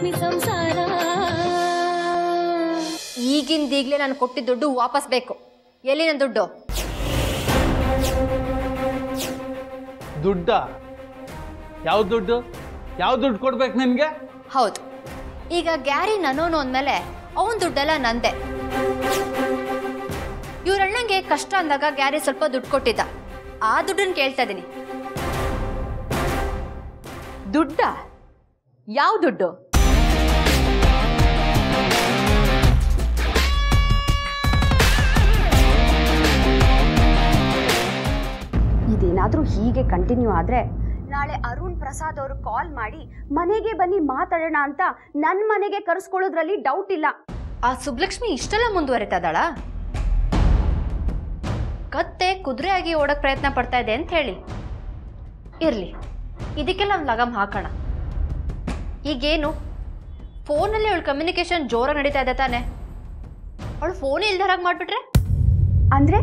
ಲಕ್ಷ್ಮಿ ಸಂಸಾರ ಈಗಿಂದೀಗ್ಲೇ ನಾನು ಕೊಟ್ಟಿದ್ದ ದುಡ್ಡು ವಾಪಸ್ ಬೇಕು ಎಲ್ಲಿ ನನ್ನ ದುಡ್ಡು ದುಡ್ಡ ಯಾವ ದುಡ್ಡು ಯಾವ ದುಡ್ಡು ಕೊಡ್ಬೇಕು ನಿನಗೆ ಹೌದು ಈಗ ಗ್ಯಾರಿ ನನ್ನೋನು ಅಂದಮೇಲೆ ಅವನ ದುಡ್ಡೆಲ್ಲ ನಂದೆ ಇವ್ರಣ್ಣಂಗೆ ಕಷ್ಟ ಅಂದಾಗ ಗ್ಯಾರಿ ಸ್ವಲ್ಪ ದುಡ್ಡು ಕೊಟ್ಟಿದ್ದ ಆ ದುಡ್ಡನ್ನ ಕೇಳ್ತಾ ಇದ್ದೀನಿ ದುಡ್ಡ ಯಾವ ದುಡ್ಡು ಇದೇನಾದರೂ ಹೀಗೆ ಕಂಟಿನ್ಯೂ ಆದರೆ ನಾಳೆ ಅರುಣ್ ಪ್ರಸಾದ್ ಅವರು ಕಾಲ್ ಮಾಡಿ ಮನೆಗೆ ಬನ್ನಿ ಮಾತಾಡೋಣ ಅಂತ ನನ್ನ ಮನೆಗೆ ಕರೆಸ್ಕೊಳ್ಳೋದ್ರಲ್ಲಿ ಡೌಟ್ ಇಲ್ಲ ಆ ಸುಬ್ಲಕ್ಷ್ಮಿ ಇಷ್ಟೆಲ್ಲ ಮುಂದುವರಿತದಾಳ ಕತ್ತೆ ಕುದುರೆ ಆಗಿ ಓಡಕ್ ಪ್ರಯತ್ನ ಪಡ್ತಾ ಇದೆ ಅಂತ ಹೇಳಿ ಇರ್ಲಿ ಇದಕ್ಕೆಲ್ಲ ಒಂದು ಲಗಮ್ ಹಾಕೋಣ ಈಗೇನು ಫೋನಲ್ಲಿ ಅವಳ ಕಮ್ಯುನಿಕೇಶನ್ ಜೋರಾಗಿ ನಡೀತಾ ಇದೆ ತಾನೆ ಅವಳು ಫೋನ್ ಇಲ್ದಾರಾಗಿ ಮಾಡಿಬಿಟ್ರೆ ಅಂದರೆ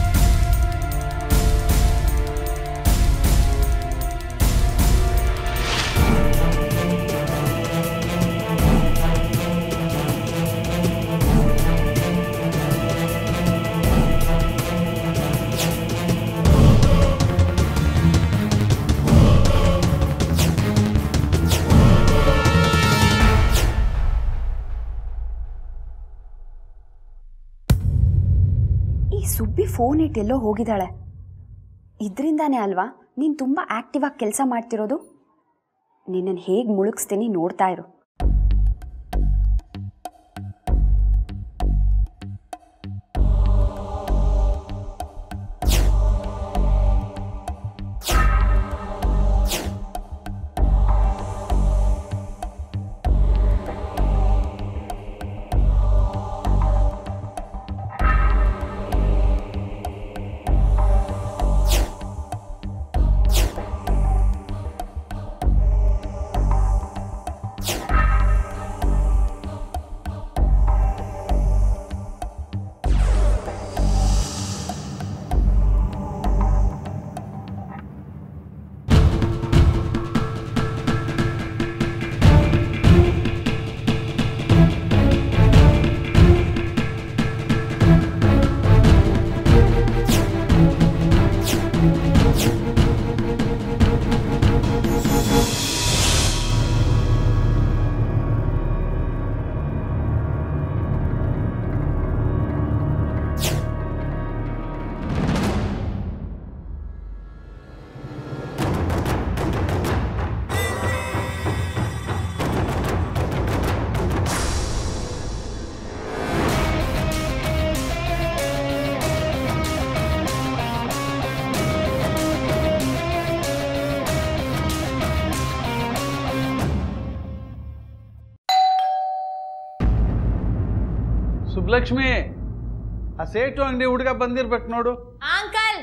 ಈ ಸುಬ್ಬಿ ಫೋನ್ ಇಟ್ಟೆಲ್ಲೋ ಹೋಗಿದ್ದಾಳೆ ಇದರಿಂದಾನೇ ಅಲ್ವಾ ನೀನು ತುಂಬ ಆ್ಯಕ್ಟಿವ್ ಆಗಿ ಕೆಲಸ ಮಾಡ್ತಿರೋದು ನಿನ್ನನ್ನು ಹೇಗೆ ಮುಳುಗಿಸ್ತೀನಿ ನೋಡ್ತಾ ಇರು ಸುಬ್ಲಕ್ಷ್ಮಿ ಆ ಸೇಟು ಅಂಗಡಿ ಹುಡುಗ ಬಂದಿರ್ಬೇಕು ನೋಡು ಅಂಕಲ್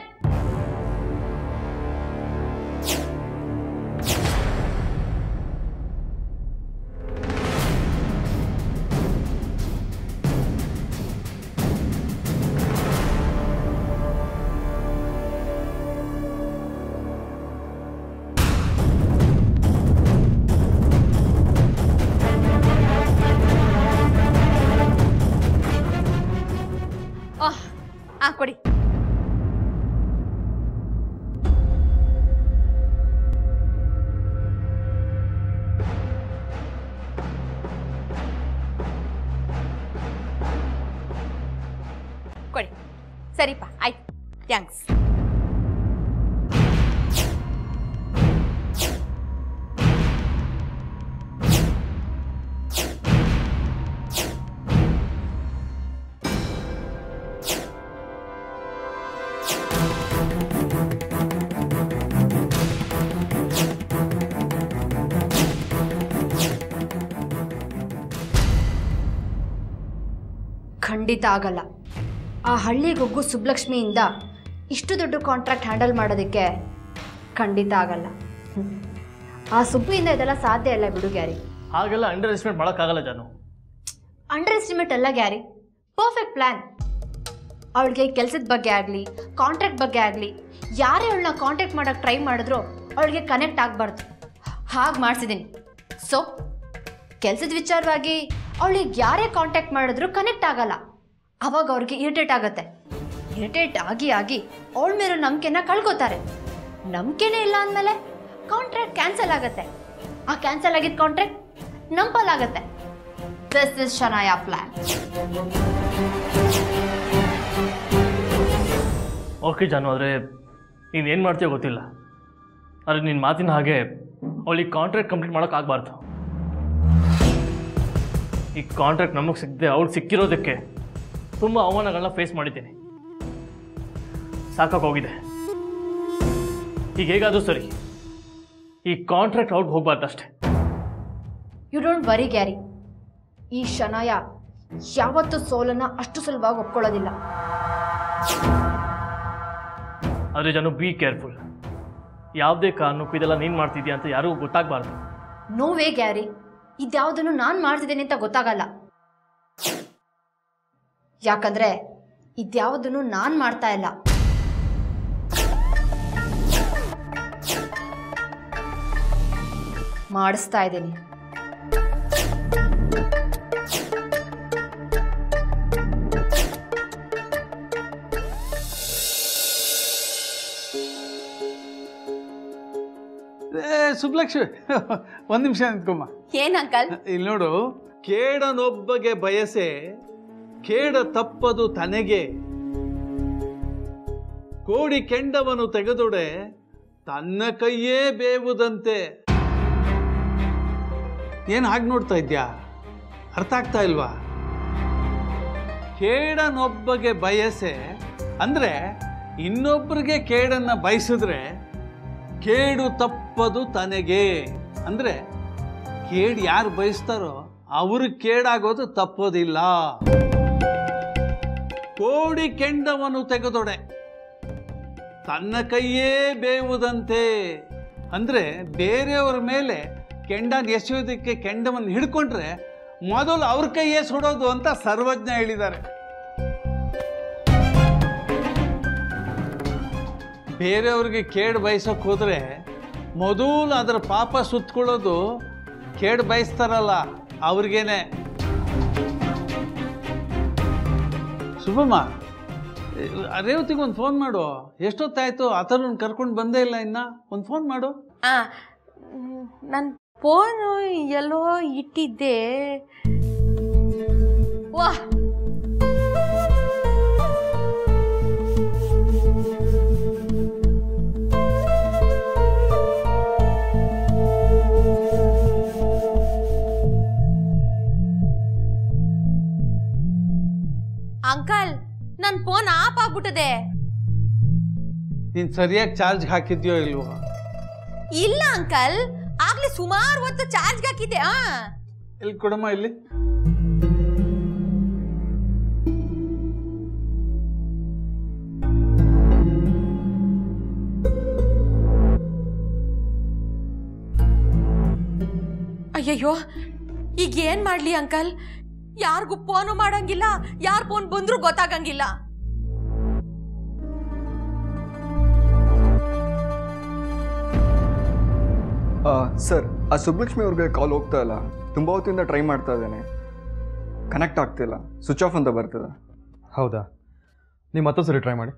ಆಹ್ ಆ ಕೊಡಿ ಕೊಡಿ ಸರಿಪ್ಪ ಆಯ್ತು ಥ್ಯಾಂಕ್ಸ್ ಖಂಡಿತ ಆಗಲ್ಲ ಆ ಹಳ್ಳಿ ಗೊಗ್ಗು ಸುಬ್ಲಕ್ಷ್ಮಿಯಿಂದ ಇಷ್ಟು ದೊಡ್ಡ ಕಾಂಟ್ರಾಕ್ಟ್ ಹ್ಯಾಂಡಲ್ ಮಾಡೋದಕ್ಕೆ ಖಂಡಿತ ಆಗಲ್ಲ ಹ್ಮ್. ಆ ಸುಬ್ಬಿಯಿಂದ ಇದೆಲ್ಲ ಸಾಧ್ಯ ಇಲ್ಲ ಬಿಡು ಗ್ಯಾರಿ ಹಾಗೆಲ್ಲ ಅಂಡರ್ ಎಸ್ಟಿಮೇಟ್ ಮಾಡೋಕ್ಕಾಗಲ್ಲ ಜಾನು ಅಂಡರ್ ಎಸ್ಟಿಮೇಟ್ ಅಲ್ಲ ಗ್ಯಾರಿ ಪರ್ಫೆಕ್ಟ್ ಪ್ಲ್ಯಾನ್ ಅವಳಿಗೆ ಕೆಲಸದ ಬಗ್ಗೆ ಆಗಲಿ ಕಾಂಟ್ರಾಕ್ಟ್ ಬಗ್ಗೆ ಆಗಲಿ ಯಾರೇ ಅವಳನ್ನ ಕಾಂಟ್ಯಾಕ್ಟ್ ಮಾಡೋಕ್ಕೆ ಟ್ರೈ ಮಾಡಿದ್ರು ಅವಳಿಗೆ ಕನೆಕ್ಟ್ ಆಗಬಾರ್ದು ಹಾಗೆ ಮಾಡಿಸಿದ್ದೀನಿ ಸೊ ಕೆಲಸದ ವಿಚಾರವಾಗಿ ಅವಳಿಗೆ ಯಾರೇ ಕಾಂಟ್ಯಾಕ್ಟ್ ಮಾಡಿದ್ರು ಕನೆಕ್ಟ್ ಆಗಲ್ಲ ಅವಾಗ ಅವ್ರಿಗೆ ಇರಿಟೇಟ್ ಆಗತ್ತೆ ಇರಿಟೇಟ್ ಆಗಿ ಆಗಿ ಅವಳ ಮೇಲೋ ನಂಬಿಕೆನ ಕಳ್ಕೊತಾರೆ ನಂಬಿಕೆನೇ ಇಲ್ಲ ಅಂದಮೇಲೆ ಕಾಂಟ್ರಾಕ್ಟ್ ಕ್ಯಾನ್ಸಲ್ ಆಗತ್ತೆ ಆ ಕ್ಯಾನ್ಸಲ್ ಆಗಿದ್ದ ಕಾಂಟ್ರಾಕ್ಟ್ ನಂಬಲಾಗತ್ತೆ this is Shanaya plan okay Jaanu ಆದರೆ ನೀನು ಏನು ಮಾಡ್ತೀಯೋ ಗೊತ್ತಿಲ್ಲ ಆದರೆ ನಿನ್ನ ಮಾತಿನ ಹಾಗೆ ಅವಳಿಗೆ ಕಾಂಟ್ರಾಕ್ಟ್ ಕಂಪ್ಲೀಟ್ ಮಾಡೋಕ್ಕಾಗಬಾರ್ದು ಈ ಕಾಂಟ್ರಾಕ್ಟ್ ನಮಗೆ ಸಿಗದೆ ಅವಳು ಸಿಕ್ಕಿರೋದಕ್ಕೆ ತುಂಬ ಅವಮಾನಗಳನ್ನ ಫೇಸ್ ಮಾಡಿದ್ದೀನಿ ಸಾಕಾಗೋಗಿದೆ ಈಗ ಹೇಗಾದರೂ ಸರಿ ಈ ಕಾಂಟ್ರಾಕ್ಟ್ ಔಟ್ ಹೋಗ್ಬಾರ್ದು ಅಷ್ಟೇ ಯು ಡೋಂಟ್ ವರಿ ಗ್ಯಾರಿ ಈ ಶನಾಯ ಯಾವತ್ತೂ ಸೋಲನ್ನ ಅಷ್ಟು ಸುಲಭವಾಗಿ ಒಪ್ಕೊಳ್ಳೋದಿಲ್ಲ ಆದರೆ ಜನ ಬಿ ಕೇರ್ಫುಲ್ ಯಾವುದೇ ಕಾರಣಕ್ಕೂ ಇದೆಲ್ಲ ನೀನು ಮಾಡ್ತಿದ್ಯಾ ಅಂತ ಯಾರಿಗೂ ಗೊತ್ತಾಗಬಾರ್ದು ನೋ ವೇ ಗ್ಯಾರಿ ಇದ್ಯಾವುದನ್ನು ನಾನು ಮಾಡ್ತಿದ್ದೇನೆ ಅಂತ ಗೊತ್ತಾಗಲ್ಲ ಯಾಕಂದ್ರೆ ಇದ್ಯಾವುದನ್ನು ನಾನು ಮಾಡ್ತಾ ಇಲ್ಲ ಮಾಡಿಸ್ತಾ ಇದ್ದೀನಿ ಏ ಸುಬ್ಲಕ್ಷ್ಮಿ ಒಂದು ನಿಮಿಷ ನಿಂತ್ಕೊಮ್ಮ ಏನ್ ಅಂಕಲ್ ಇಲ್ಲಿ ನೋಡು ಕೇಡನೊಬ್ಬಗೆ ಬಯಸೆ ಕೇಡ ತಪ್ಪದು ತನಗೆ ಕೋಡಿ ಕೆಂಡವನು ತೆಗೆದೊಡೆ ತನ್ನ ಕೈಯೇ ಬೇವುದಂತೆ ಏನು ಹಾಗೆ ನೋಡ್ತಾ ಇದ್ಯಾ ಅರ್ಥ ಆಗ್ತಾ ಇಲ್ವಾ ಕೇಡನೊಬ್ಬಗೆ ಬಯಸೆ ಅಂದ್ರೆ ಇನ್ನೊಬ್ಬರಿಗೆ ಕೇಡನ್ನ ಬಯಸಿದ್ರೆ ಕೇಡು ತಪ್ಪದು ತನಗೆ ಅಂದ್ರೆ ಕೇಡು ಯಾರು ಬಯಸ್ತಾರೋ ಅವ್ರಿಗೆ ಕೇಡಾಗೋದು ತಪ್ಪೋದಿಲ್ಲ ಕೋಡಿ ಕೆಂಡವನು ತೆಗೆದೊಡೆ ತನ್ನ ಕೈಯೇ ಬೇವುದಂತೆ ಅಂದ್ರೆ ಬೇರೆಯವ್ರ ಮೇಲೆ ಕೆಂಡನ ಎಸೆಯೋದಕ್ಕೆ ಕೆಂಡವನ್ನು ಹಿಡ್ಕೊಂಡ್ರೆ ಮೊದಲು ಅವ್ರ ಕೈಯೇ ಸುಡೋದು ಅಂತ ಸರ್ವಜ್ಞ ಹೇಳಿದ್ದಾರೆ ಬೇರೆಯವ್ರಿಗೆ ಕೇಡು ಬಯಸೋಕೆ ಹೋದ್ರೆ ಮೊದಲು ಅದರ ಪಾಪ ಸುತ್ತಕೊಳ್ಳೋದು ಕೇಡು ಬಯಸ್ತಾರಲ್ಲ ಅವ್ರಿಗೇನೆ ಶುಭಮ್ಮ ರೇವತಿಗೆ ಒಂದು ಫೋನ್ ಮಾಡು ಎಷ್ಟೊತ್ತಾಯ್ತು ಆತನ ಕರ್ಕೊಂಡು ಬಂದೇ ಇಲ್ಲ ಇನ್ನ ಒಂದು ಫೋನ್ ಮಾಡು ಆ ನನ್ನ ಫೋನು ಎಲ್ಲೋ ಇಟ್ಟಿದ್ದೆ ವಾಹ್ ಅಂಕಲ್ ನನ್ನ ಫೋನ್ ಆಫ್ ಆಗ್ಬಿಟ್ಟದೆ ನೀನು ಸರಿಯಾಗಿ ಚಾರ್ಜ್ ಹಾಕಿದ್ಯೋ ಇಲ್ವೋ ಇಲ್ಲ ಅಂಕಲ್ ಆಗ್ಲೇ ಸುಮಾರು ಹೊತ್ತು ಚಾರ್ಜ್ ಹಾಕಿದ್ದೆ ಆ ಇಲ್ಲಿ ಕೊಡಮ್ಮ ಇಲ್ಲಿ ಅಯ್ಯಯ್ಯೋ ಈಗ ಏನ್ ಮಾಡ್ಲಿ ಅಂಕಲ್ ಯಾರಿಗೂ ಫೋನು ಮಾಡಂಗಿಲ್ಲ ಯಾರ್ ಫೋನ್ ಬಂದ್ರು ಗೊತ್ತಾಗಂಗಿಲ್ಲ ಸರ್ ಆ ಸುಬ್ಬಲಕ್ಷ್ಮಿ ಅವ್ರಿಗೆ ಕಾಲ್ ಹೋಗ್ತಾ ಇಲ್ಲ ತುಂಬ ಹೊತ್ತಿಂದ ಟ್ರೈ ಮಾಡ್ತಾ ಇದ್ದೇನೆ ಕನೆಕ್ಟ್ ಆಗ್ತಿಲ್ಲ ಸ್ವಿಚ್ ಆಫ್ ಅಂತ ಬರ್ತದೆ ಹೌದಾ ನೀವು ಮತ್ತೊಂದು ಸರಿ ಟ್ರೈ ಮಾಡಿ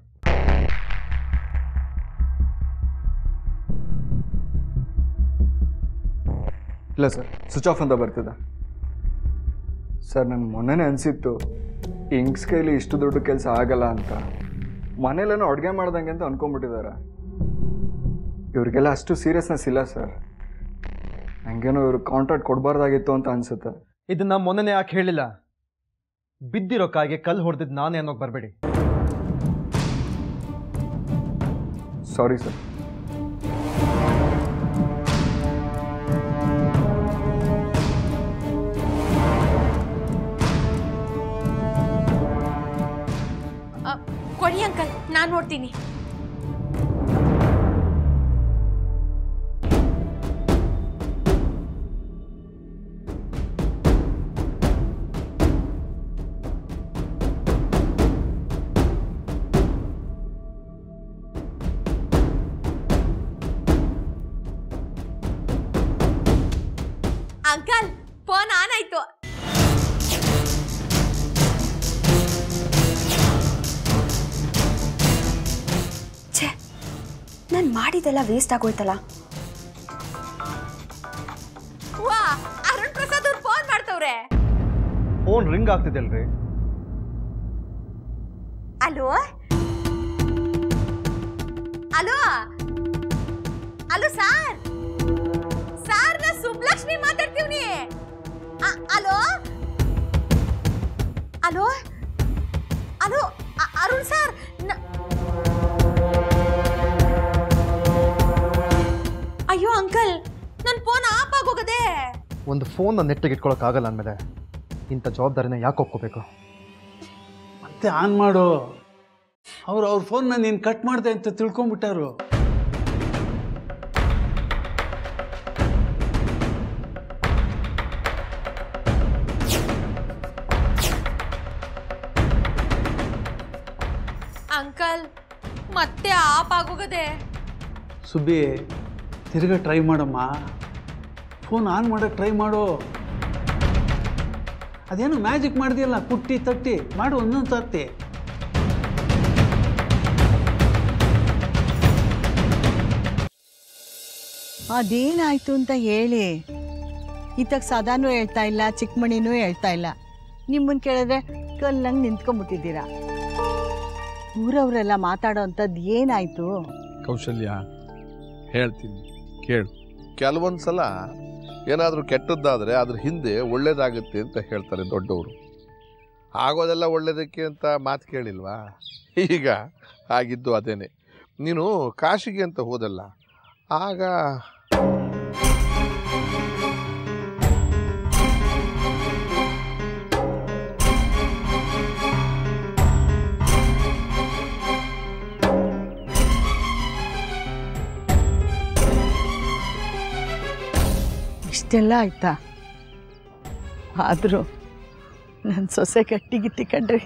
ಇಲ್ಲ ಸರ್ ಸ್ವಿಚ್ ಆಫ್ ಅಂತ ಬರ್ತಿದೆ ಸರ್ ನನಗೆ ಮೊನ್ನೆನೇ ಅನಿಸಿತ್ತು ಇಂಕ್ಸ್ ಕೈಲಿ ಇಷ್ಟು ದೊಡ್ಡ ಕೆಲಸ ಆಗಲ್ಲ ಅಂತ ಮನೇಲೇನೋ ಅಡುಗೆ ಮಾಡ್ದಂಗೆ ಅಂತ ಅನ್ಕೊಂಡ್ಬಿಟ್ಟಿದ್ದಾರೆ ಇವ್ರಿಗೆಲ್ಲ ಅಷ್ಟು ಸೀರಿಯಸ್ನೆಸ್ ಇಲ್ಲ ಸರ್ ನನಗೇನೋ ಇವ್ರು ಕಾಂಟ್ರಾಕ್ಟ್ ಕೊಡಬಾರ್ದಾಗಿತ್ತು ಅಂತ ಅನಿಸುತ್ತೆ ಇದನ್ನ ಮೊನ್ನೆನೇ ಯಾಕೆ ಹೇಳಿಲ್ಲ ಬಿದ್ದಿರೋ ಕಾಯಿಗೆ ಕಲ್ಲು ಹೊಡೆದಿದ್ದು ನಾನೇ ಅನ್ನೋಕೆ ಬರಬೇಡಿ ಸಾರಿ ಸರ್ ಆ, ಕೊಡಿ ಅಂಕಲ್ ನಾನು ನೋಡ್ತೀನಿ ಅಂಕಲ್ ಫೋನ್ ಆನ್ ಆಯ್ತು ಛೇ ನಾನು ಮಾಡಿದೆಲ್ಲ ವೇಸ್ಟ್ ಆಗೋಯ್ತಲ್ಲ ವಾ ಅರುಣ್ ಪ್ರಸಾದ್ ಅವ್ರು ಫೋನ್ ಮಾಡ್ತವ್ರೆ ಫೋನ್ ರಿಂಗ್ ಆಗ್ತಿದೆ ಅಲ್ರಿ hello hello hello sir sir ನಾ ಸುಬ್ಲಕ್ಷ್ಮಿ ಮಾತಾಡ್ತೀವ್ನಿ ಅ- ಅಲೋ ಅಲೋ ಅಲೋ ಅ- ಅರುಣ್ ಸರ್ ನ- ಅಯ್ಯೋ ಅಂಕಲ್ ನನ್ನ ಫೋನ್ ಆಫ್ ಆಗೋಗದೆ ಒಂದು ಫೋನ್ನ ನೆಟ್ಟಿಗೆ ಇಟ್ಕೊಳಕ್ಕಾಗಲ್ಲ ಅಂದಮೇಲೆ ಇಂಥ ಜವಾಬ್ದಾರಿನ ಯಾಕೆ ಒಪ್ಕೋಬೇಕು ಮತ್ತೆ ಆನ್ ಮಾಡು ಅವ್ರು ಅವ್ರ ಫೋನ್ನ ನೀನು ಕಟ್ ಮಾಡಿದೆ ಅಂತ ತಿಳ್ಕೊಂಬಿಟ್ಟಾರು ಅಂಕಲ್ ಮತ್ತೆ ಆಫ್ ಆಗೋಗದೆ ಸುಬ್ಬಿ ತಿರ್ಗಾ ಟ್ರೈ ಮಾಡಮ್ಮ ಫೋನ್ ಆನ್ ಮಾಡೋಕ್ಕೆ ಟ್ರೈ ಮಾಡು ಅದೇನು ಮ್ಯಾಜಿಕ್ ಮಾಡಿದೆಯಲ್ಲ ಕುಟ್ಟಿ ತಟ್ಟಿ ಮಾಡು ಒಂದೊಂದು ತತ್ತಿ ಅದೇನಾಯ್ತು ಅಂತ ಹೇಳಿ ಇತ್ತಾಗ ಸದಾನೂ ಹೇಳ್ತಾ ಇಲ್ಲ ಚಿಕ್ಕಮಣಿನೂ ಹೇಳ್ತಾ ಇಲ್ಲ ನಿಮ್ಮನ್ನು ಕೇಳಿದ್ರೆ ಕಲ್ಲಂಗೆ ನಿಂತ್ಕೊಂಡ್ಬಿಟ್ಟಿದ್ದೀರಾ ಊರವರೆಲ್ಲ ಮಾತಾಡೋ ಅಂಥದ್ದು ಏನಾಯ್ತು ಕೌಶಲ್ಯ ಹೇಳ್ತೀನಿ ಕೇಳು ಕೆಲವೊಂದು ಸಲ ಏನಾದರೂ ಕೆಟ್ಟದ್ದಾದರೆ ಅದ್ರ ಹಿಂದೆ ಒಳ್ಳೇದಾಗುತ್ತೆ ಅಂತ ಹೇಳ್ತಾರೆ ದೊಡ್ಡವರು ಆಗೋದೆಲ್ಲ ಒಳ್ಳೇದಕ್ಕೆ ಅಂತ ಮಾತು ಕೇಳಿಲ್ವಾ ಈಗ ಆಗಿದ್ದು ಅದೇನೆ ನೀನು ಕಾಶಿಗೆ ಅಂತ ಹೋದಲ್ಲ ಆಗ ಇಷ್ಟೆಲ್ಲ ಆಯ್ತಾ ಆದರೂ ನನ್ನ ಸೊಸೆ ಗಟ್ಟಿಗಿತ್ತಿ ಕಣ್ರಿ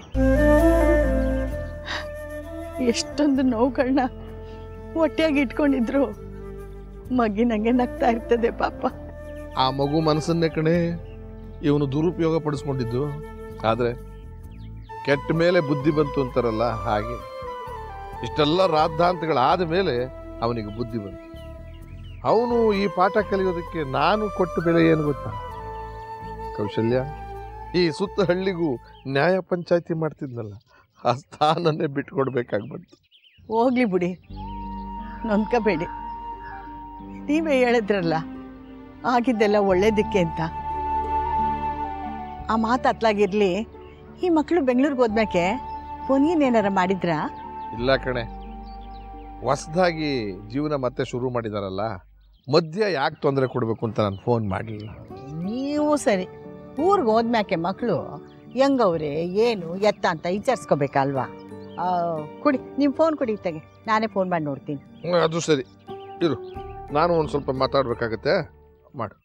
ಎಷ್ಟೊಂದು ನೋವುಗಳನ್ನ ಹೊಟ್ಟೆಯಾಗಿ ಇಟ್ಕೊಂಡಿದ್ರು ಮಗಿನಂಗೆ ನಗ್ತಾ ಇರ್ತದೆ ಪಾಪ ಆ ಮಗು ಮನಸ್ಸನ್ನೇ ಕಣೆ ಇವನು ದುರುಪಯೋಗ ಪಡಿಸ್ಕೊಂಡಿದ್ದು ಆದರೆ ಕೆಟ್ಟ ಮೇಲೆ ಬುದ್ಧಿ ಬಂತು ಅಂತಾರಲ್ಲ ಹಾಗೆ ಇಷ್ಟೆಲ್ಲ ರಾದ್ಧಾಂತಗಳಾದ ಮೇಲೆ ಅವನಿಗೆ ಬುದ್ಧಿ ಬಂತು ಅವನು ಈ ಪಾಠ ಕಲಿಯೋದಕ್ಕೆ ನಾನು ಕೊಟ್ಟ ಬೆಲೆ ಏನು ಗೊತ್ತಾ ಕೌಶಲ್ಯ ಈ ಸುತ್ತ ಹಳ್ಳಿಗೂ ನ್ಯಾಯ ಪಂಚಾಯತಿ ಮಾಡ್ತಿದ್ನಲ್ಲ ಆ ಸ್ಥಾನನ್ನೇ ಬಿಟ್ಕೊಡ್ಬೇಕಾಗಿ ಬಂತು ಹೋಗ್ಲಿ ಬಿಡಿ ನೊಂದ್ಕೋಬೇಡಿ ನೀವೇ ಹೇಳಿದ್ರಲ್ಲ ಆಗಿದ್ದೆಲ್ಲ ಒಳ್ಳೇದಕ್ಕೆ ಅಂತ ಆ ಮಾತು ಅತ್ಲಾಗಿರ್ಲಿ ಈ ಮಕ್ಕಳು ಬೆಂಗಳೂರಿಗೆ ಹೋದ್ಮ್ಯಾಕೆ ಏನಾರ ಮಾಡಿದ್ರಾ ಇಲ್ಲ ಕಣೆ ಹೊಸ್ದಾಗಿ ಜೀವನ ಮತ್ತೆ ಶುರು ಮಾಡಿದಾರಲ್ಲ ಮಧ್ಯ ಯಾಕೆ ತೊಂದರೆ ಕೊಡಬೇಕು ಅಂತ ನಾನು ಫೋನ್ ಮಾಡಲಿಲ್ಲ ನೀವು ಸರಿ ಊರಿಗೆ ಹೋದ್ಮ್ಯಾಕೆ ಮಕ್ಕಳು ಹೆಂಗವ್ರೆ ಏನು ಎತ್ತ ಅಂತ ವಿಚಾರಿಸ್ಕೋಬೇಕಲ್ವಾ ಆ, ಕೊಡಿ ನಿಮ್ಮ ಫೋನ್ ಕೊಡಿ ತೆಗೆ ನಾನೇ ಫೋನ್ ಮಾಡಿ ನೋಡ್ತೀನಿ ಹ್ಮ್, ಅದು ಸರಿ ಇರು ನಾನು ಒಂದು ಸ್ವಲ್ಪ ಮಾತಾಡ್ಬೇಕಾಗತ್ತೆ ಮಾಡು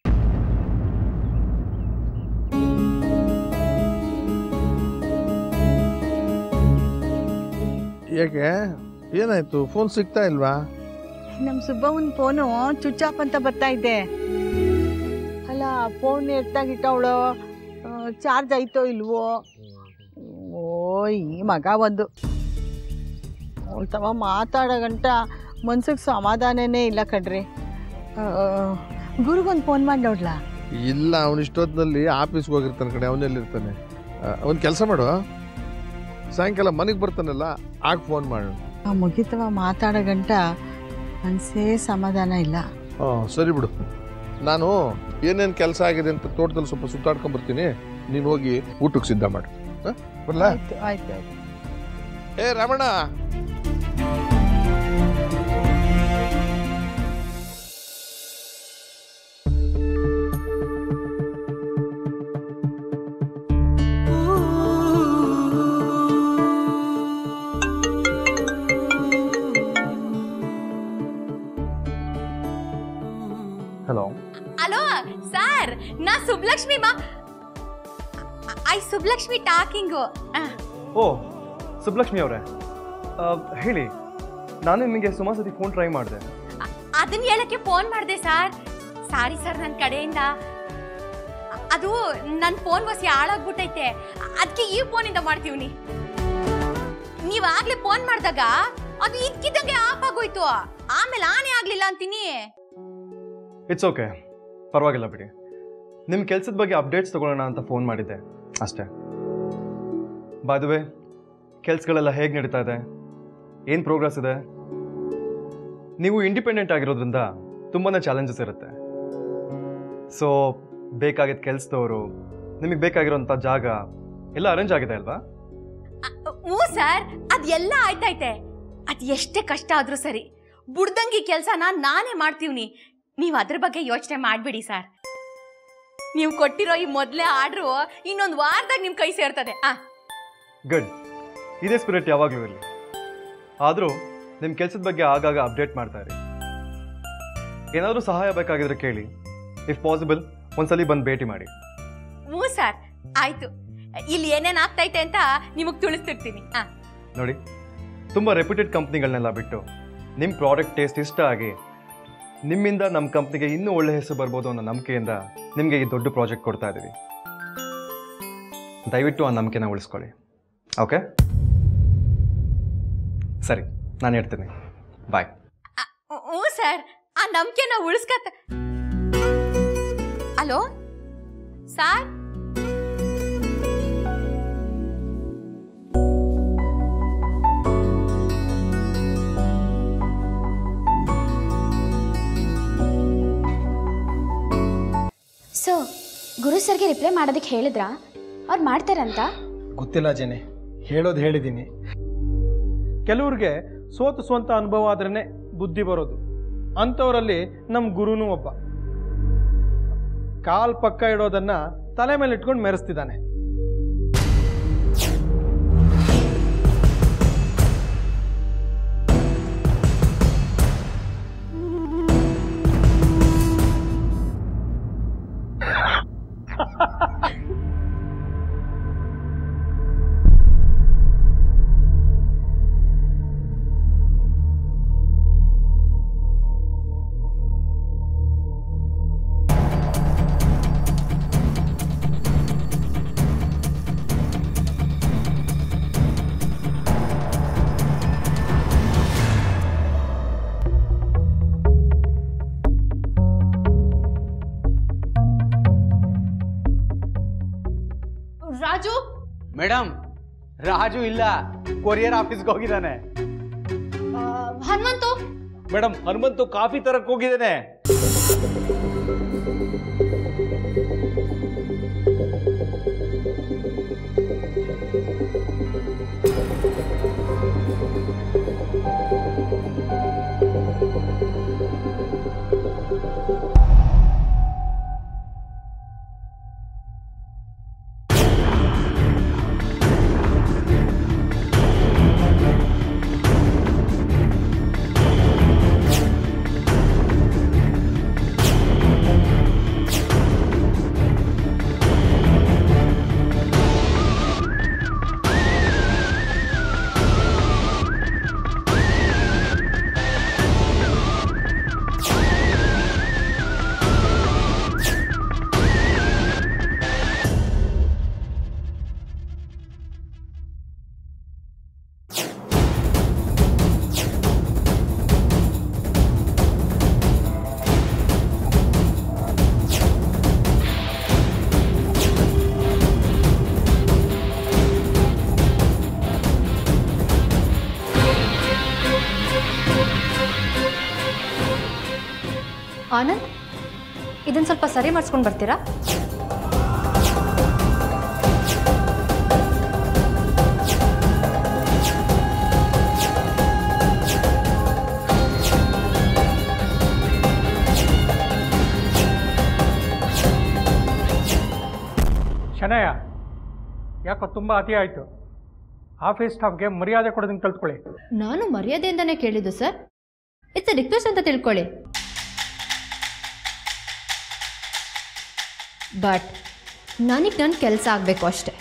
ಏಕೆ ಏನಾಯ್ತು ಫೋನ್ ಸಿಗ್ತಾ ಇಲ್ವಾ ನಮ್ಮ ಸುಬ್ಬಮ್ಮನ ಫೋನು ಸ್ವಿಚ್ ಆಫ್ ಅಂತ ಬರ್ತಾ ಇದೆ ಅಲ್ಲ ಫೋನ್ ಎತ್ತಾಗಿಟ್ಟವಳು ಚಾರ್ಜ್ ಆಯ್ತೋ ಇಲ್ವೋ ಓ ಈ ಮಗ ಒಂದು ಅವಳು ತವ ಮಾತಾಡೋ ಗಂಟ ಮನ್ಸಿಗೆ ಸಮಾಧಾನನೇ ಇಲ್ಲ ಕಣ್ರಿ ಗುರುಗೊಂದು ಫೋನ್ ಮಾಡಿ ನೋಡ್ಲಾ ಇಲ್ಲ ಅವನು ಇಷ್ಟೊತ್ತಿನಲ್ಲಿ ಆಫೀಸ್ಗೆ ಹೋಗಿರ್ತಾನೆ ಕಡೆ ಅವನೆಲ್ಲಿರ್ತಾನೆ ಒಂದು ಕೆಲಸ ಮಾಡು ಸಾಯಂಕಾಲ ಮನೆಗೆ ಬರ್ತಾನಲ್ಲ ಆಗ ಫೋನ್ ಮಾಡು ಆ ಮುಗಿತವ ಮಾತಾಡೋ ಗಂಟ ಮನಸ್ಸೇ ಸಮಾಧಾನ ಇಲ್ಲ ಹಾಂ ಸರಿ ಬಿಡು ನಾನು ಏನೇನು ಕೆಲಸ ಆಗಿದೆ ಅಂತ ತೋಟದಲ್ಲಿ ಸ್ವಲ್ಪ ಸುತ್ತಾಡ್ಕೊಂಡ್ ಬರ್ತೀನಿ ನೀನು ಹೋಗಿ ಊಟಕ್ಕೆ ಸಿದ್ಧ ಮಾಡು ಹಾಂ ಬರ್ಲಾ ಆಯ್ತು ಆಯ್ತು ಆಯ್ತು ಏ ರಮಣ ಹಲೋ ಹಲೋ ಸರ್ ನಾ ಸುಬ್ಲಕ್ಷ್ಮಿ ಮಾ ಐ ಸುಬ್ಲಕ್ಷ್ಮಿ ಟಾಕಿಂಗು ಓ ಸುಬ್ಲಕ್ಷ್ಮಿ ಅವರೇ ಹೇಳಿ ನಾನು ನಿಮಗೆ ಸುಮಾರು ಸತಿ ಫೋನ್ ಟ್ರೈ ಮಾಡಿದೆ ಅದನ್ನ ಹೇಳಕ್ಕೆ ಫೋನ್ ಮಾಡಿದೆ ಸರ್ ಸಾರಿ ಸರ್ ನನ್ನ ಕಡೆಯಿಂದ ಅದು ನನ್ನ ಫೋನ್ ವಸಿ ಹಾಳಾಗ್ಬಿಟ್ಟೈತೆ ಅದಕ್ಕೆ ಈ ಫೋನಿಂದ ಮಾಡ್ತೀವ್ನಿ ನೀವಾಗ್ಲೇ ಫೋನ್ ಮಾಡಿದಾಗ ಅದು ಇದ್ಕಿದ್ದಂಗೆ ಆಫ್ ಆಗೋಯ್ತು ಆಮೇಲೆ ಆನೆ ಆಗ್ಲಿಲ್ಲ ಅಂತೀನಿ ಇಟ್ಸ್ ಓಕೆ ಪರವಾಗಿಲ್ಲ ಬಿಡಿ ನಿಮ್ಮ ಕೆಲಸದ ಬಗ್ಗೆ ಅಪ್ಡೇಟ್ಸ್ ತಗೊಳ್ಳೋಣ ಅಂತ ಫೋನ್ ಮಾಡಿದ್ದೆ ಅಷ್ಟೇ ಬಾದುವೆ ಕೆಲಸಗಳೆಲ್ಲ ಹೇಗೆ ನಡೀತಾ ಇದೆ ಏನು ಪ್ರೋಗ್ರೆಸ್ ಇದೆ ನೀವು ಇಂಡಿಪೆಂಡೆಂಟ್ ಆಗಿರೋದ್ರಿಂದ ತುಂಬಾ ಚಾಲೆಂಜಸ್ ಇರುತ್ತೆ ಸೊ ಬೇಕಾಗಿದ್ದ ಕೆಲಸದವರು ನಿಮಗೆ ಬೇಕಾಗಿರೋಂಥ ಜಾಗ ಎಲ್ಲ ಅರೇಂಜ್ ಆಗಿದೆ ಅಲ್ವಾ ಹ್ಞೂ ಸರ್ ಅದೆಲ್ಲ ಆಯ್ತೈತೆ ಅದು ಎಷ್ಟೇ ಕಷ್ಟ ಆದ್ರೂ ಸರಿ ಬುಡ್ದಂಗಿ ಕೆಲಸನ ನಾನೇ ಮಾಡ್ತೀವ್ನಿ ನೀವು ಅದ್ರ ಬಗ್ಗೆ ಯೋಚನೆ ಮಾಡ್ಬಿಡಿ ಸರ್ ನೀವು ಕೊಟ್ಟಿರೋ ಈ ಮೊದಲೇ ಆರ್ಡ್ರು ಇನ್ನೊಂದು ವಾರದಾಗ ನಿಮ್ಮ ಕೈ ಸೇರ್ತದೆ ಆ ಗುಡ್ ಇದೇ ಸ್ಪಿರಿಟ್ ಯಾವಾಗಲೂ ಇರಲಿ ಆದರೂ ನಿಮ್ಮ ಕೆಲಸದ ಬಗ್ಗೆ ಆಗಾಗ ಅಪ್ಡೇಟ್ ಮಾಡ್ತಾ ಇರಿ ಏನಾದರೂ ಸಹಾಯ ಬೇಕಾಗಿದ್ರೆ ಕೇಳಿ ಇಫ್ ಪಾಸಿಬಲ್ ಒಂದ್ಸಲಿ ಬಂದು ಭೇಟಿ ಮಾಡಿ ಹ್ಞೂ ಸರ್ ಆಯ್ತು ಇಲ್ಲಿ ಏನೇನ್ ಆಗ್ತೈತೆ ಅಂತ ನಿಮಗ್ ತಿಳಿಸ್ತಿರ್ತೀನಿ ಆ ನೋಡಿ ತುಂಬ ರೆಪ್ಯೂಟೆಡ್ ಕಂಪ್ನಿಗಳನ್ನೆಲ್ಲ ಬಿಟ್ಟು ನಿಮ್ಮ ಪ್ರಾಡಕ್ಟ್ ಟೇಸ್ಟ್ ಇಷ್ಟ ಆಗಿ ನಿಮ್ಮಿಂದ ನಮ್ಮ ಕಂಪ್ನಿಗೆ ಇನ್ನೂ ಒಳ್ಳೆ ಹೆಸರು ಬರ್ಬೋದು ಅನ್ನೋ ನಂಬಿಕೆಯಿಂದ ನಿಮಗೆ ಈ ದೊಡ್ಡ ಪ್ರಾಜೆಕ್ಟ್ ಕೊಡ್ತಾ ಇದ್ದೀವಿ ದಯವಿಟ್ಟು ಆ ನಂಬಿಕೆನ ಉಳಿಸ್ಕೊಳ್ಳಿ ಓಕೆ ಸರಿ ನಾನು ಹೇಳ್ತೀನಿ ಬಾಯ್ ಹ್ಞೂ ಸರ್ ಆ ನಂಬಿಕೆನ ಉಳಿಸ್ಕತ್ತ ಹಲೋ ಸಾರ್ ಸೊ ಗುರು ಸರ್ಗೆ ರಿಪ್ಲೈ ಮಾಡೋದಕ್ಕೆ ಹೇಳಿದ್ರಾ ಅವ್ರು ಮಾಡ್ತಾರಂತ ಗೊತ್ತಿಲ್ಲ ಜನೆ ಹೇಳೋದು ಹೇಳಿದ್ದೀನಿ ಕೆಲವ್ರಿಗೆ ಸೋತು ಸ್ವಂತ ಅನುಭವ ಆದ್ರೇ ಬುದ್ಧಿ ಬರೋದು ಅಂಥವರಲ್ಲಿ ನಮ್ಮ ಗುರುನೂ ಒಬ್ಬ ಕಾಲ್ ಪಕ್ಕ ಇಡೋದನ್ನ ತಲೆ ಮೇಲೆ ಇಟ್ಕೊಂಡು ಮೆರೆಸ್ತಿದ್ದಾನೆ ರಾಜು ಮೇಡಮ್ ರಾಜು ಇಲ್ಲ ಕೊರಿಯರ್ ಆಫೀಸ್ಗೆ ಹೋಗಿದ್ದಾನೆ ಹನುಮಂತು ಮೇಡಮ್ ಹನುಮಂತು ಕಾಫಿ ತರಕ್ ಹೋಗಿದ್ದಾನೆ ಆನಂದ್ ಇದನ್ನ ಸ್ವಲ್ಪ ಸರಿ ಮಾಡಿಸ್ಕೊಂಡು ಬರ್ತೀರಾ ಶನಯ ಯಾಕೋ ತುಂಬ ಅತಿ ಆಯಿತು ಆಫೀಸ್ ಸ್ಟಾಫ್ಗೆ ಮರ್ಯಾದೆ ಕೊಡೋದನ್ನ ಕಲ್ತ್ಕೊಳ್ಳಿ ನಾನು ಮರ್ಯಾದೆಯಿಂದನೇ ಕೇಳಿದ್ದು ಸರ್ ಇಟ್ಸ್ ಎ ರಿಕ್ವೆಸ್ಟ್ ಅಂತ ತಿಳ್ಕೊಳ್ಳಿ ಬಟ್ ನನಗೆ ನನ್ನ ಕೆಲಸ ಆಗಬೇಕು ಅಷ್ಟೆ